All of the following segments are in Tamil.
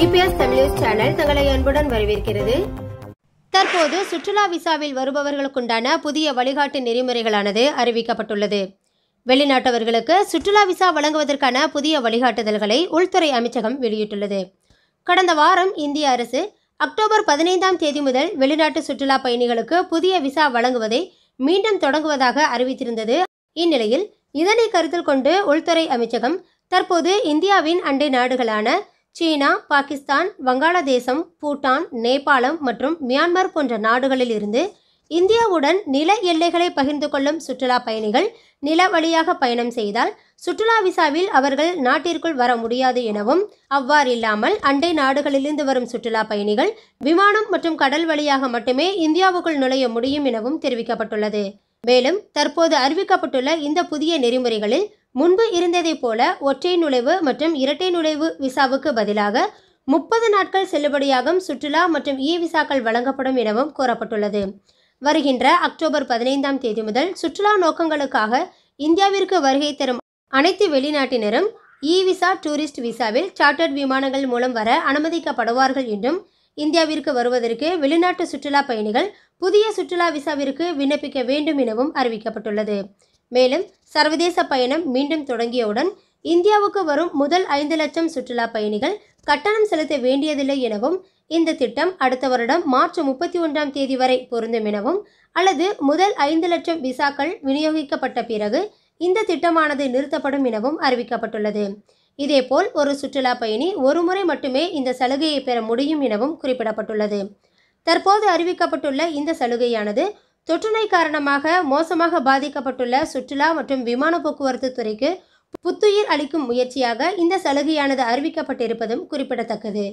ஜிபிஎஸ் தமிழ் சேனல் தங்களை அன்புடன் வரவேற்கிறது தற்போது சுற்றுலா விசாவில் வருபவர்களுக்குண்டான புதிய வழிகாட்டு நெறிமுறைகளானது அறிவிக்கப்பட்டுள்ளது வெளிநாட்டவர்களுக்கு சுற்றுலா விசா வழங்குவதற்கான புதிய வழிகாட்டுதல்களை உள்துறை அமைச்சகம் வெளியிட்டுள்ளது கடந்த வாரம் இந்திய அரசு அக்டோபர் பதினைந்தாம் தேதி முதல் வெளிநாட்டு சுற்றுலா பயணிகளுக்கு புதிய விசா வழங்குவதை மீண்டும் தொடங்குவதாக அறிவித்திருந்தது இந்நிலையில் இதனை கருத்தில் கொண்டு உள்துறை அமைச்சகம் தற்போது இந்தியாவின் அண்டை நாடுகளான சீனா பாகிஸ்தான் வங்காளதேசம் பூட்டான் நேபாளம் மற்றும் மியான்மர் போன்ற நாடுகளில் இருந்து இந்தியாவுடன் நில எல்லைகளை பகிர்ந்து கொள்ளும் சுற்றுலா பயணிகள் நில வழியாக பயணம் செய்தால் சுற்றுலா விசாவில் அவர்கள் நாட்டிற்குள் வர முடியாது எனவும் அவ்வாறில்லாமல் அண்டை நாடுகளிலிருந்து வரும் சுற்றுலா பயணிகள் விமானம் மற்றும் கடல் வழியாக மட்டுமே இந்தியாவுக்குள் நுழைய முடியும் எனவும் தெரிவிக்கப்பட்டுள்ளது மேலும் தற்போது அறிவிக்கப்பட்டுள்ள இந்த புதிய நெறிமுறைகளில் முன்பு இருந்ததைப் போல ஒற்றை நுழைவு மற்றும் இரட்டை நுழைவு விசாவுக்கு பதிலாக முப்பது நாட்கள் செல்லுபடியாகும் சுற்றுலா மற்றும் இ விசாக்கள் வழங்கப்படும் எனவும் கூறப்பட்டுள்ளது வருகின்ற அக்டோபர் பதினைந்தாம் தேதி முதல் சுற்றுலா நோக்கங்களுக்காக இந்தியாவிற்கு வருகை தரும் அனைத்து வெளிநாட்டினரும் இ விசா டூரிஸ்ட் விசாவில் சார்ட்டர்ட் விமானங்கள் மூலம் வர அனுமதிக்கப்படுவார்கள் என்றும் இந்தியாவிற்கு வருவதற்கு வெளிநாட்டு சுற்றுலா பயணிகள் புதிய சுற்றுலா விசாவிற்கு விண்ணப்பிக்க வேண்டும் எனவும் அறிவிக்கப்பட்டுள்ளது மேலும் சர்வதேச பயணம் மீண்டும் தொடங்கியவுடன் இந்தியாவுக்கு வரும் முதல் ஐந்து லட்சம் சுற்றுலா பயணிகள் கட்டணம் செலுத்த வேண்டியதில்லை எனவும் இந்த திட்டம் அடுத்த வருடம் மார்ச் முப்பத்தி ஒன்றாம் தேதி வரை பொருந்தும் எனவும் அல்லது முதல் ஐந்து லட்சம் விசாக்கள் விநியோகிக்கப்பட்ட பிறகு இந்த திட்டமானது நிறுத்தப்படும் எனவும் அறிவிக்கப்பட்டுள்ளது இதேபோல் ஒரு சுற்றுலா பயணி ஒரு முறை மட்டுமே இந்த சலுகையை பெற முடியும் எனவும் குறிப்பிடப்பட்டுள்ளது தற்போது அறிவிக்கப்பட்டுள்ள இந்த சலுகையானது தொற்றுநோய் காரணமாக மோசமாக பாதிக்கப்பட்டுள்ள சுற்றுலா மற்றும் விமான போக்குவரத்து துறைக்கு புத்துயிர் அளிக்கும் முயற்சியாக இந்த சலுகையானது அறிவிக்கப்பட்டிருப்பதும் குறிப்பிடத்தக்கது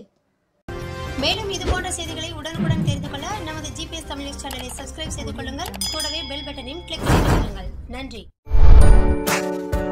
மேலும் இது போன்ற செய்திகளை உடனுக்குடன் தெரிந்து கொள்ள நமது ஜிபிஎஸ் தமிழ் சேனலை சப்ஸ்கிரைப் செய்து கொள்ளுங்கள் கூடவே பெல் பட்டனையும் கிளிக் செய்து கொள்ளுங்கள் நன்றி